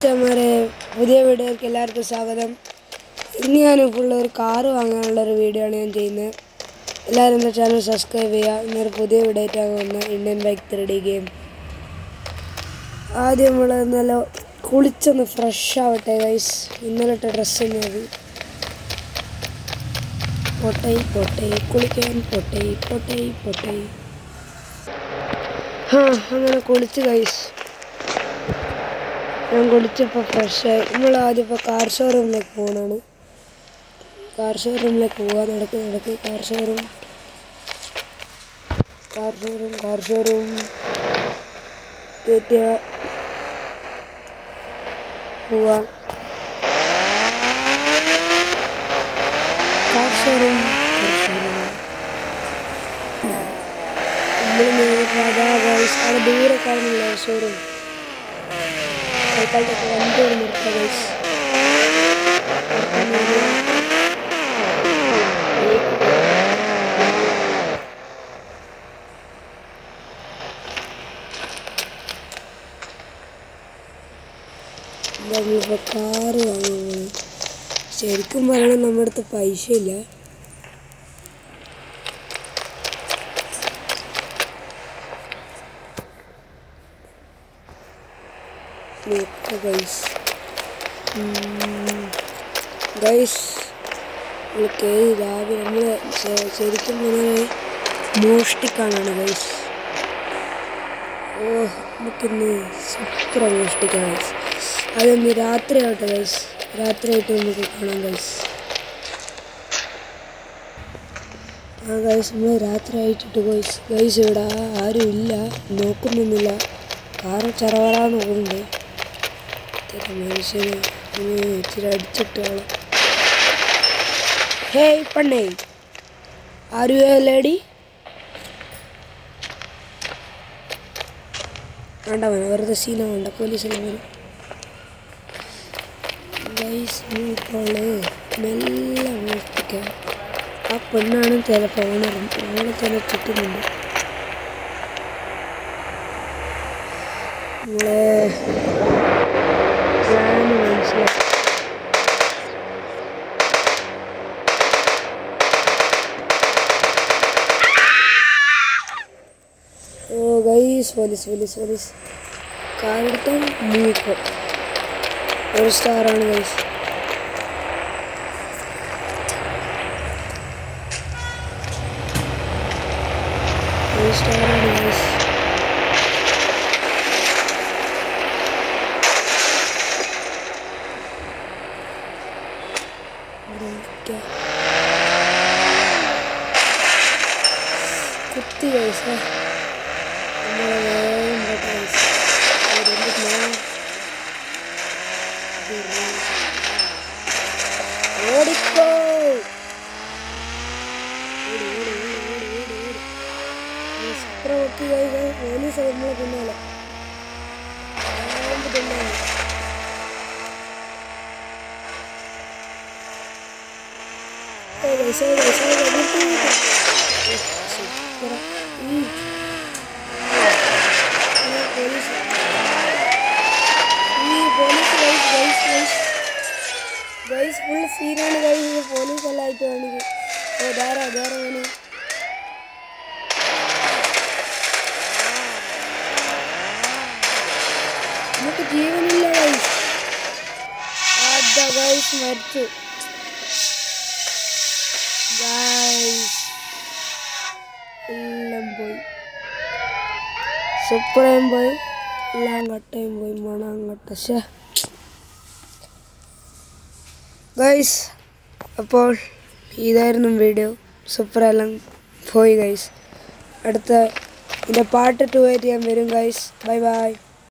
മച്ചന്മാരെ പുതിയ വീഡിയോയിലേക്ക് എല്ലാവർക്കും സ്വാഗതം ഇന്ന് ഞാൻ ഫുള്ള് ഒരു കാറ് വാങ്ങാനുള്ള ഒരു വീഡിയോ ആണ് ഞാൻ ചെയ്യുന്നത് എല്ലാവരും എൻ്റെ ചാനൽ സബ്സ്ക്രൈബ് ചെയ്യുക ഇന്നൊരു പുതിയ വീഡിയോ ആയിട്ടാണ് വന്നത് Indian bike three D game ആദ്യം നമ്മൾ നല്ല കുളിച്ചൊന്ന് ഫ്രഷ് ആവട്ടെ ഗൈസ് ഇന്നലെ ഇട്ട ഡ്രസ്സ് തന്നെയത് പൊട്ടൈ പൊട്ടൈ കുളിക്കാൻ പൊട്ടൈ പൊട്ടൈ പൊട്ടൈ ആ അങ്ങനെ കുളിച്ച് ഗൈസ് ഞാൻ കുളിച്ചപ്പോൾ ഫ്രഷായി നമ്മൾ ആദ്യം ഇപ്പോൾ കാർ ഷോറൂമിലേക്ക് പോകണമാണ് കാർ ഷോറൂമിലേക്ക് പോകാൻ നടക്ക് നടക്ക് car showroom car showroom car showroom കയറ്റുക പോവാം കാർ ഷോറൂം കാർ ഷോറൂം നമ്മൾ നേരെ അതാ ഗൈസ് അവിടെ ദൂരെ കാണുന്നില്ല ഷോറൂം തൽക്കാലത്തേക്ക് വണ്ടി ഒരു നിർത്തുക ഗൈസ് നമ്മളിപ്പോൾ കാറ് വാങ്ങുന്നത് ശരിക്കും പറയണത് നമ്മുടെ അടുത്ത് പൈസ ഇല്ല നോക്കുക ഗൈസ് ഗൈസ് നമ്മൾ കയറി രാവിലെ നമ്മൾ ശരിക്കും പറഞ്ഞാൽ മോഷ്ടിക്കാനാണ് ഗൈസ് ഓ നമുക്കിന്ന് സൂപ്പർ മോഷ്ടിക്കാം ഗൈസ് അതൊന്ന് രാത്രി ആവട്ടെ ഗൈസ് രാത്രി ആയിട്ട് നമുക്ക് കാണാം ഗൈസ് ആ ഗൈസ് നമ്മൾ രാത്രി ആയിട്ടിട്ട് ഗൈസ് ഗൈസ് ഇവിടെ ആരും ഇല്ല നോക്കുന്നൊന്നുമില്ല കാറ് ചറവറാന്ന് പോകുന്നുണ്ട് ഇത്തരം മനുഷ്യന് ഇനി ഇച്ചിരി അടിച്ചിട്ടാണ് ഹേയ് പണ്ണേ ആർ യു എ ലേഡി വേണ്ട വേണ്ട വെറുതെ സീന വേണ്ട പോലീസെല്ലാം വരും ഗൈസ് ഇപ്പോൾ മെല്ലെ മോഷ്ടിക്കാം ആ പെണ്ണാണ് ചിലപ്പോൾ ഓണറും ഓണെ തന്നെ ചുറ്റുന്നുണ്ട് നമ്മളെ പ്ലാന് മനസ്സിലാക്കി oh guys police police police കാറെടുത്താൽ മൂക്കോ ഒരു സ്റ്റാറാണ് ഗൈസ് ഒരു സ്റ്റാറാണ് ഗൈസ് കുത്തി ഗൈസ് നമ്മളെ വേഗം പോട്ടെ ഗൈസ് ഓടിക്കോ ഓടി ഓടി ഓടി ഓടി ഓടി ഓടി സൂപ്പർ നോക്കി ഗൈസ് പോലീസ് നമ്മളെ പിന്നാലെ ആണ്ട് പിന്നാലെ oh guys oh guys oh guys നിർത്തി നിർത്തി സൂപ്പർ ഈ പോലീസ് ഈ police guys guys guys guys full സീനാണ് ഗൈസ് ഇത് പോലീസ് എല്ലാം ആയിട്ട് വേണിത് ഓ ധാരാ ധാരാ വേണി നമുക്ക് ജീവനില്ല ഗൈസ് അതാ ഗൈസ് മരിച്ചു ഗൈസ് എല്ലാം പോയി സൂപ്പറായും പോയി എല്ലാം കട്ടയും പോയി മണം കട്ട ശേ ഗൈസ് അപ്പോൾ ഇതായിരുന്നു വീഡിയോ സൂപ്പറെല്ലാം പോയി ഗൈസ് അടുത്ത ഇതിൻ്റെ പാർട്ട് ടു ആയിട്ട് ഞാൻ വരും ഗൈസ് ബൈ ബൈ